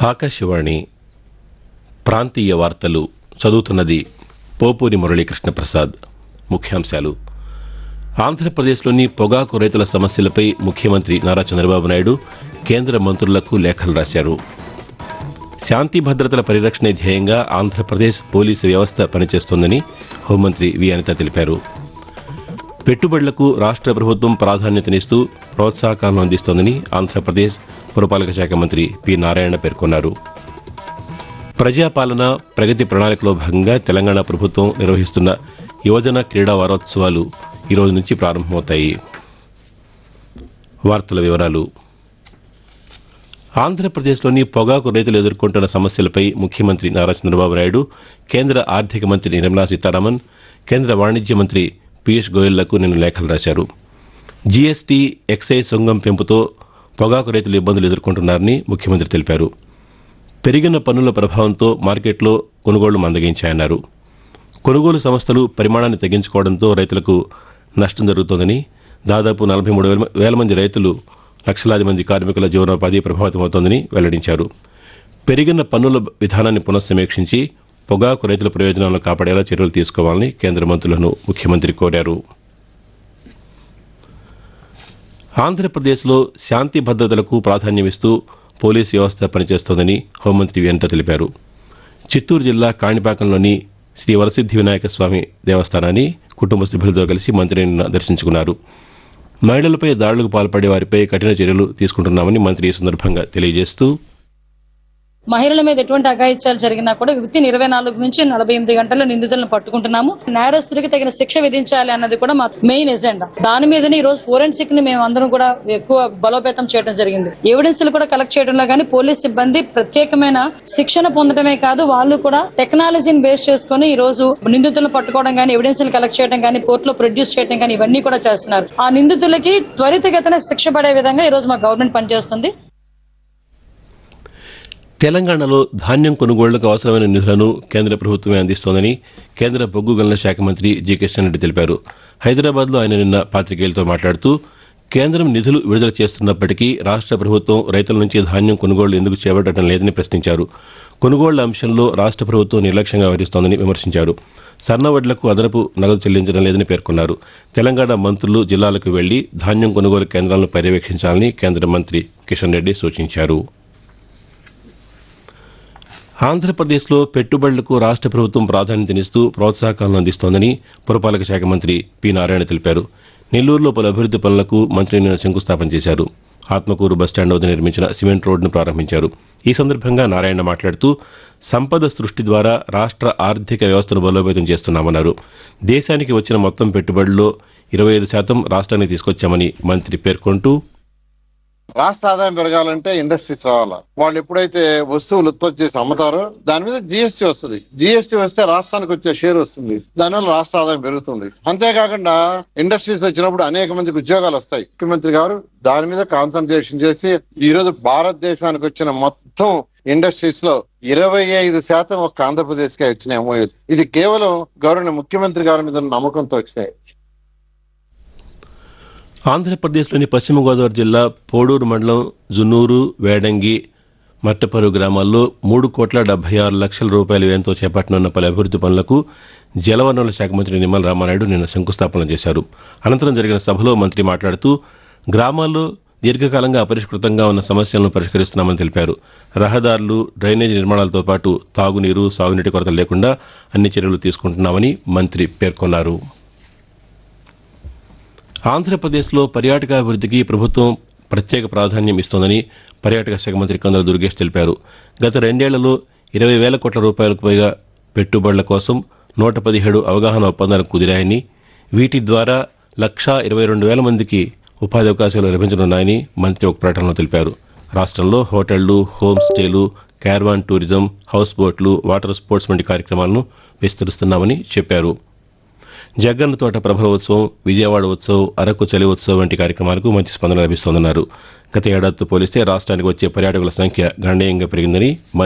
ఆకాశవాణి ప్రాంతీయ వార్తలు చదువుతున్నది పోపూరి మురళీకృష్ణ ప్రసాద్ ముఖ్యాంశాలు ఆంధ్రప్రదేశ్లోని పొగాకు రైతుల సమస్యలపై ముఖ్యమంత్రి నారా చంద్రబాబు నాయుడు కేంద్ర మంత్రులకు లేఖలు రాశారు శాంతి భద్రతల పరిరక్షణే ధ్యేయంగా ఆంధ్రప్రదేశ్ పోలీసు వ్యవస్థ పనిచేస్తోందని హోంమంత్రి వి అనిత తెలిపారు పెట్టుబడులకు రాష్ట్ర ప్రభుత్వం ప్రాధాన్యతనిస్తూ ప్రోత్సాహకాలను అందిస్తోందని ఆంధ్రప్రదేశ్ పురపాలక శాఖ మంత్రి పి నారాయణ పేర్కొన్నారు ప్రజాపాలన ప్రగతి ప్రణాళికలో భాగంగా తెలంగాణ ప్రభుత్వం నిర్వహిస్తున్న యువజన క్రీడా వారోత్సవాలు ఈ రోజు నుంచి ప్రారంభమవుతాయి వార్తల వివరాలు ఆంధ్రప్రదేశ్లోని పొగాకు రైతులు ఎదుర్కొంటున్న సమస్యలపై ముఖ్యమంత్రి నారా చంద్రబాబు నాయుడు కేంద్ర ఆర్థిక మంత్రి నిర్మలా సీతారామన్ కేంద్ర వాణిజ్య మంత్రి పీయూష్ గోయల్లకు నిన్న లేఖలు రాశారు జీఎస్టీ ఎక్సైజ్ సొంగం పెంపుతో పొగాకు రైతులు ఇబ్బందులు ఎదుర్కొంటున్నారని ముఖ్యమంత్రి తెలిపారు పెరిగిన పన్నుల ప్రభావంతో మార్కెట్లో కొనుగోళ్లు మందగించాయన్నారు కొనుగోలు సంస్థలు పరిమాణాన్ని తగ్గించుకోవడంతో రైతులకు నష్టం జరుగుతోందని దాదాపు నలభై మూడు వేల మంది రైతులు లక్షలాది మంది కార్మికుల జీవనోపాధి ప్రభావితమవుతోందని వెల్లడించారు పెరిగిన పన్నుల విధానాన్ని పునఃసమీక్షించి పొగాకు రైతుల ప్రయోజనాలను కాపాడేలా చర్యలు తీసుకోవాలని కేంద్ర మంత్రులను ముఖ్యమంత్రి కోరారు ఆంధ్రప్రదేశ్లో శాంతి భద్రతలకు ప్రాధాన్యమిస్తూ పోలీసు వ్యవస్థ పనిచేస్తోందని హోంమంత్రి వెంట తెలిపారు చిత్తూరు జిల్లా కాణిపాకంలోని శ్రీ వరసిద్ది వినాయక స్వామి దేవస్థానాన్ని కుటుంబ సభ్యులతో కలిసి మంత్రి నిన్న దర్శించుకున్నారు మహిళలపై దాడులకు పాల్పడే వారిపై కఠిన చర్యలు తీసుకుంటున్నామని మంత్రి ఈ సందర్భంగా తెలియజేస్తూ మహిళల మీద ఎటువంటి అఘాయిత్యాలు జరిగినా కూడా విత్ ఇన్ ఇరవై నాలుగు నుంచి నలభై ఎనిమిది గంటల్లో నిందితులను పట్టుకుంటున్నాము నేరస్తుడికి తగిన శిక్ష విధించాలి అన్నది కూడా మా మెయిన్ ఎజెండా దాని మీదనే ఈ రోజు ఫోరెన్సిక్ ని మేము అందరం కూడా ఎక్కువ బలోపేతం చేయడం జరిగింది ఎవిడెన్స్ కూడా కలెక్ట్ చేయడంలో కానీ పోలీస్ సిబ్బంది ప్రత్యేకమైన శిక్షణ పొందడమే కాదు వాళ్ళు కూడా టెక్నాలజీని బేస్ చేసుకుని ఈ రోజు నిందితులను పట్టుకోవడం కానీ ఎవిడెన్స్ కలెక్ట్ చేయడం కానీ కోర్టులో ప్రొడ్యూస్ చేయడం కానీ ఇవన్నీ కూడా చేస్తున్నారు ఆ నిందితులకి త్వరితగతిన శిక్ష పడే విధంగా ఈ రోజు మా గవర్నమెంట్ పనిచేస్తుంది తెలంగాణలో ధాన్యం కొనుగోళ్లకు అవసరమైన నిధులను కేంద్ర ప్రభుత్వమే అందిస్తోందని కేంద్ర బొగ్గు గనుల శాఖ మంత్రి జి కిషన్ రెడ్డి తెలిపారు హైదరాబాద్లో ఆయన నిన్న పాతికేయులతో మాట్లాడుతూ కేంద్రం నిధులు విడుదల చేస్తున్నప్పటికీ రాష్ట్ర ప్రభుత్వం రైతుల నుంచి ధాన్యం కొనుగోళ్లు ఎందుకు చేపట్టడం లేదని ప్రశ్నించారు కొనుగోళ్ల అంశంలో రాష్ట్ర ప్రభుత్వం నిర్లక్ష్యంగా వ్యవహరిస్తోందని విమర్శించారు సన్నవడ్లకు అదనపు నగదు చెల్లించడం లేదని పేర్కొన్నారు తెలంగాణ మంత్రులు జిల్లాలకు వెళ్లి ధాన్యం కొనుగోలు కేంద్రాలను పర్యవేక్షించాలని కేంద్ర మంత్రి కిషన్ రెడ్డి సూచించారు ఆంధ్రప్రదేశ్లో పెట్టుబడులకు రాష్ట్ర ప్రభుత్వం ప్రాధాన్యతనిస్తూ ప్రోత్సాహకాలను అందిస్తోందని పురపాలక శాఖ మంత్రి పి నారాయణ తెలిపారు నెల్లూరులో పలు అభివృద్ది పనులకు మంత్రి నిన్న శంకుస్థాపన చేశారు ఆత్మకూరు బస్టాండ్ వద్ద నిర్మించిన సిమెంట్ రోడ్డును ప్రారంభించారు ఈ సందర్భంగా నారాయణ మాట్లాడుతూ సంపద సృష్టి ద్వారా రాష్ట్ర ఆర్థిక వ్యవస్థను బలోపేతం చేస్తున్నామన్నారు దేశానికి వచ్చిన మొత్తం పెట్టుబడుల్లో ఇరవై ఐదు శాతం రాష్ట్రానికి తీసుకొచ్చామని మంత్రి పేర్కొంటూ రాష్ట్ర ఆదాయం పెరగాలంటే ఇండస్ట్రీస్ రావాలా వాళ్ళు ఎప్పుడైతే వస్తువులు ఉత్పత్తి చేసి అమ్ముతారో దాని మీద జిఎస్టీ వస్తుంది జిఎస్టీ వస్తే రాష్ట్రానికి వచ్చే షేర్ వస్తుంది దానివల్ల రాష్ట్ర ఆదాయం పెరుగుతుంది అంతేకాకుండా ఇండస్ట్రీస్ వచ్చినప్పుడు అనేక మందికి ఉద్యోగాలు వస్తాయి ముఖ్యమంత్రి గారు దాని మీద కాన్సన్ట్రేషన్ చేసి ఈ రోజు భారతదేశానికి వచ్చిన మొత్తం ఇండస్ట్రీస్ లో ఇరవై ఐదు శాతం ఒక ఆంధ్రప్రదేశ్ కే వచ్చినాయి MOU. ఇది కేవలం గౌరవ ముఖ్యమంత్రి గారి మీద ఉన్న నమ్మకంతో వచ్చినాయి ఆంధ్రప్రదేశ్లోని పశ్చిమ గోదావరి జిల్లా పోడూరు మండలం జున్నూరు వేడంగి మట్టపరు గ్రామాల్లో మూడు కోట్ల డెబ్బై ఆరు లక్షల రూపాయల వ్యయంతో చేపట్టనున్న పలు అభివృద్ది పనులకు జలవనరుల శాఖ మంత్రి నిమ్మల రామానాయుడు నిన్న శంకుస్థాపన చేశారు అనంతరం జరిగిన సభలో మంత్రి మాట్లాడుతూ గ్రామాల్లో దీర్ఘకాలంగా అపరిష్కృతంగా ఉన్న సమస్యలను పరిష్కరిస్తున్నామని తెలిపారు రహదారులు డ్రైనేజీ నిర్మాణాలతో పాటు తాగునీరు సాగునీటి కొరత లేకుండా అన్ని చర్యలు తీసుకుంటున్నామని మంత్రి పేర్కొన్నారు ఆంధ్రప్రదేశ్లో పర్యాటకాభివృద్ధికి ప్రభుత్వం ప్రత్యేక ప్రాధాన్యం ఇస్తోందని పర్యాటక శాఖ మంత్రి కందుల దుర్గేష్ తెలిపారు గత రెండేళ్లలో ఇరవై వేల కోట్ల రూపాయలకు పైగా పెట్టుబడుల కోసం నూట పదిహేడు అవగాహన ఒప్పందాలు కుదిరాయని వీటి ద్వారా లక్షా ఇరవై రెండు వేల మందికి ఉపాధి అవకాశాలు లభించనున్నాయని మంత్రి ఒక ప్రకటనలో తెలిపారు రాష్ట్రంలో హోటళ్లు హోమ్ స్టేలు క్యార్వాన్ టూరిజం హౌస్ బోట్లు వాటర్ స్పోర్ట్స్ వంటి కార్యక్రమాలను విస్తరిస్తున్నామని చెప్పారు జగ్గన్న తోట ప్రభల ఉత్సవం విజయవాడ ఉత్సవం అరకు చలి ఉత్సవం వంటి కార్యక్రమాలకు మంచి స్పందన లభిస్తోందన్నారు గత ఏడాదితో పోలిస్తే రాష్ట్రానికి వచ్చే పర్యాటకుల సంఖ్య గణనీయంగా పెరిగిందని